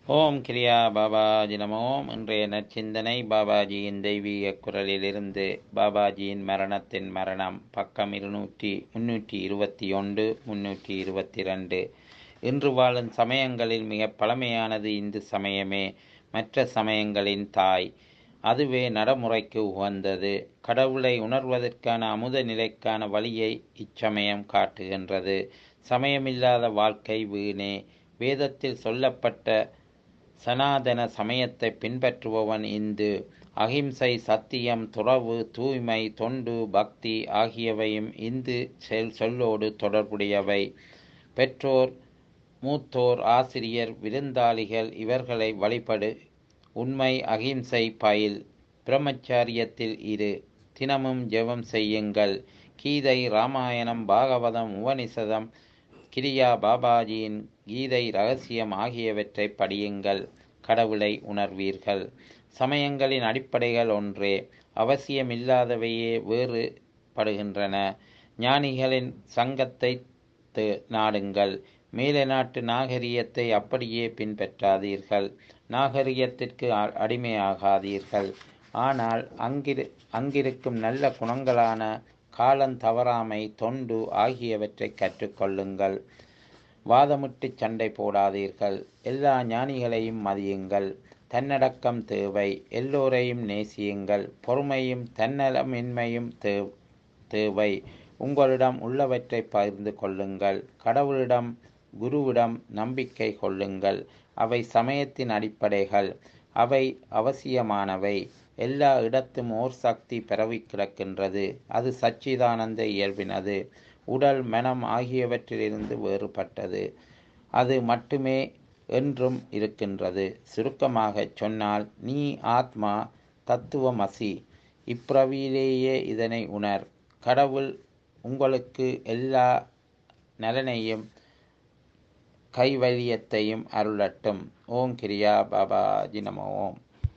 ஓம் கிரியா பாபாஜி நமோம் இன்றைய நற்சிந்தனை பாபாஜியின் தெய்வீக குரலிலிருந்து பாபாஜியின் மரணத்தின் மரணம் பக்கம் இருநூற்றி முன்னூற்றி இருபத்தி ஒன்று முன்னூற்றி இருபத்தி ரெண்டு இன்று வாழும் சமயங்களில் மிக பழமையானது இந்து சமயமே மற்ற சமயங்களின் தாய் அதுவே நடைமுறைக்கு உகந்தது கடவுளை உணர்வதற்கான அமுத நிலைக்கான வழியை இச்சமயம் காட்டுகின்றது சமயமில்லாத வாழ்க்கை வீணே வேதத்தில் சொல்லப்பட்ட சனாதன சமயத்தை பின்பற்றுபவன் இந்து அகிம்சை சத்தியம் துறவு தூய்மை தொண்டு பக்தி ஆகியவையும் இந்து செல் சொல்லோடு தொடர்புடையவை பெற்றோர் மூத்தோர் ஆசிரியர் விருந்தாளிகள் இவர்களை வழிபடு உண்மை அகிம்சை பயில் பிரம்மச்சாரியத்தில் இரு தினமும் ஜெபம் செய்யுங்கள் கீதை ராமாயணம் பாகவதம் உபனிஷதம் கிரியா பாபாஜியின் கீதை ரகசியம் ஆகியவற்றை படியுங்கள் கடவுளை உணர்வீர்கள் சமயங்களின் அடிப்படைகள் ஒன்றே அவசியமில்லாதவையே வேறுபடுகின்றன ஞானிகளின் சங்கத்தை நாடுங்கள் மேலை நாட்டு நாகரிகத்தை அப்படியே பின்பற்றாதீர்கள் நாகரிகத்திற்கு அடிமையாகாதீர்கள் ஆனால் அங்கிரு அங்கிருக்கும் நல்ல குணங்களான காலம் தவறாமை தொண்டு ஆகியவற்றை கற்றுக்கொள்ளுங்கள் வாதமிட்டு சண்டை போடாதீர்கள் எல்லா ஞானிகளையும் மதியுங்கள் தன்னடக்கம் தேவை எல்லோரையும் நேசியுங்கள் பொறுமையும் தன்னலமின்மையும் தே தேவை உங்களிடம் உள்ளவற்றை பகிர்ந்து கொள்ளுங்கள் கடவுளிடம் குருவிடம் நம்பிக்கை கொள்ளுங்கள் அவை சமயத்தின் அடிப்படைகள் அவை அவசியமானவை எல்லா இடத்தும் ஓர் சக்தி பரவி கிடக்கின்றது அது சச்சிதானந்த இயல்பினது உடல் மனம் ஆகியவற்றிலிருந்து வேறுபட்டது அது மட்டுமே என்றும் இருக்கின்றது சுருக்கமாக சொன்னால் நீ ஆத்மா தத்துவமசி இப்பிரவியிலேயே இதனை உணர் கடவுள் உங்களுக்கு எல்லா நலனையும் கைவல்யத்தையும் அருளட்டும் ஓம் கிரியா பாபாஜி நம ஓம்